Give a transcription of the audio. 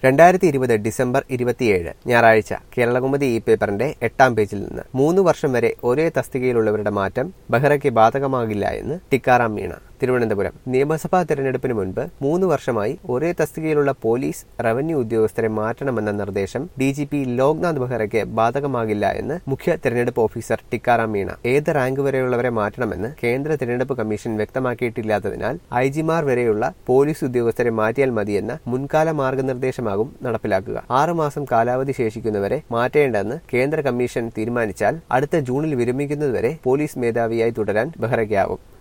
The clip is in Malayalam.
രണ്ടായിരത്തി ഇരുപത് ഡിസംബർ ഇരുപത്തിയേഴ് ഞായറാഴ്ച കേരളകൗമുദി ഈ പേപ്പറിന്റെ എട്ടാം പേജിൽ നിന്ന് മൂന്ന് വർഷം വരെ ഒരേ തസ്തികയിലുള്ളവരുടെ മാറ്റം ബെഹ്റയ്ക്ക് ബാധകമാകില്ല എന്ന് ടിക്കാറാം മീണ തിരുവനന്തപുരം നിയമസഭാ തെരഞ്ഞെടുപ്പിന് മുൻപ് മൂന്ന് വർഷമായി ഒരേ തസ്തികയിലുള്ള പോലീസ് റവന്യൂ ഉദ്യോഗസ്ഥരെ മാറ്റണമെന്ന നിർദ്ദേശം ഡി ജി പി ലോക്നാഥ് ബെഹ്റയ്ക്ക് ബാധകമാകില്ല എന്ന് മുഖ്യ തെരഞ്ഞെടുപ്പ് ഓഫീസർ ടിക്കാറാം മീണ ഏത് റാങ്ക് വരെയുള്ളവരെ മാറ്റണമെന്ന് കേന്ദ്ര തെരഞ്ഞെടുപ്പ് കമ്മീഷൻ വ്യക്തമാക്കിയിട്ടില്ലാത്തതിനാൽ ഐ ജിമാർ വരെയുള്ള പോലീസ് ഉദ്യോഗസ്ഥരെ മാറ്റിയാൽ മതിയെന്ന മുൻകാല മാർഗനിർദ്ദേശമാകും നടപ്പിലാക്കുക ആറുമാസം കാലാവധി ശേഷിക്കുന്നവരെ മാറ്റേണ്ടെന്ന് കേന്ദ്ര കമ്മീഷൻ തീരുമാനിച്ചാൽ അടുത്ത ജൂണിൽ വിരമിക്കുന്നതുവരെ പോലീസ് മേധാവിയായി തുടരാൻ ബെഹ്റയ്ക്കാവും